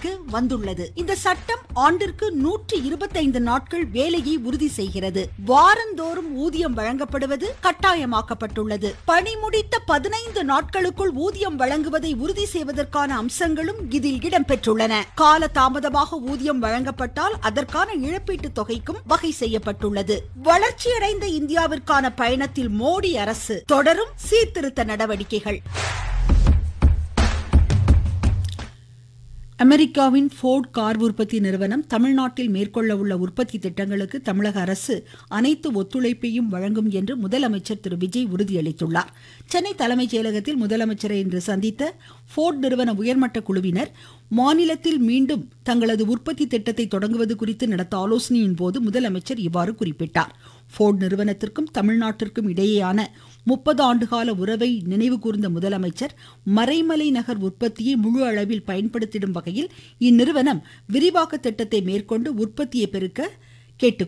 அமலுக்கு வந்துள்ளது இந்த சட்டம் ஆண்டிற்கு நூற்றி இருபத்தைந்து நாட்கள் வேலையை உறுதி செய்கிறது வாரந்தோறும் ஊதியம் வழங்கப்படுவது கட்டாயமாக்கப்பட்டுள்ளது பணி முடித்த பதினைந்து நாட்களுக்குள் ஊதியம் வழங்குவதை உறுதி செய்வதற்கான அம்சங்களும் இதில் இடம்பெற்றுள்ளன கால தாமதமாக ஊதியம் வழங்கப்பட்டால் அதற்கான இழப்பீட்டு தொகைக்கும் வகை செய்யப்பட்டுள்ளது வளர்ச்சியடைந்த இந்தியாவிற்கான பயணத்தில் மோடி அரசு தொடரும் சீர்திருத்த நடவடிக்கைகள் அமெரிக்காவின் ஃபோர்ட் கார் உற்பத்தி நிறுவனம் தமிழ்நாட்டில் மேற்கொள்ள உள்ள உற்பத்தி திட்டங்களுக்கு தமிழக அரசு அனைத்து ஒத்துழைப்பையும் வழங்கும் என்று முதலமைச்சர் திரு விஜய் உறுதியளித்துள்ளார் சென்னை தலைமைச் செயலகத்தில் முதலமைச்சரை இன்று சந்தித்த ஃபோர்ட் நிறுவன உயர்மட்ட குழுவினர் மாநிலத்தில் மீண்டும் தங்களது உற்பத்தி திட்டத்தை தொடங்குவது குறித்து நடத்த ஆலோசனையின் போது முதலமைச்சர் இவ்வாறு குறிப்பிட்டார் ஃபோர்ட் நிறுவனத்திற்கும் தமிழ்நாட்டிற்கும் இடையேயான முப்பது ஆண்டுகால உறவை நினைவு கூர்ந்த முதலமைச்சர் மறைமலை நகர் உற்பத்தியை முழு அளவில் பயன்படுத்திடும் வகையில் இந்நிறுவனம் விரிவாக்க திட்டத்தை மேற்கொண்டு உற்பத்தியை பெருக்க கேட்டுக்கொண்டார்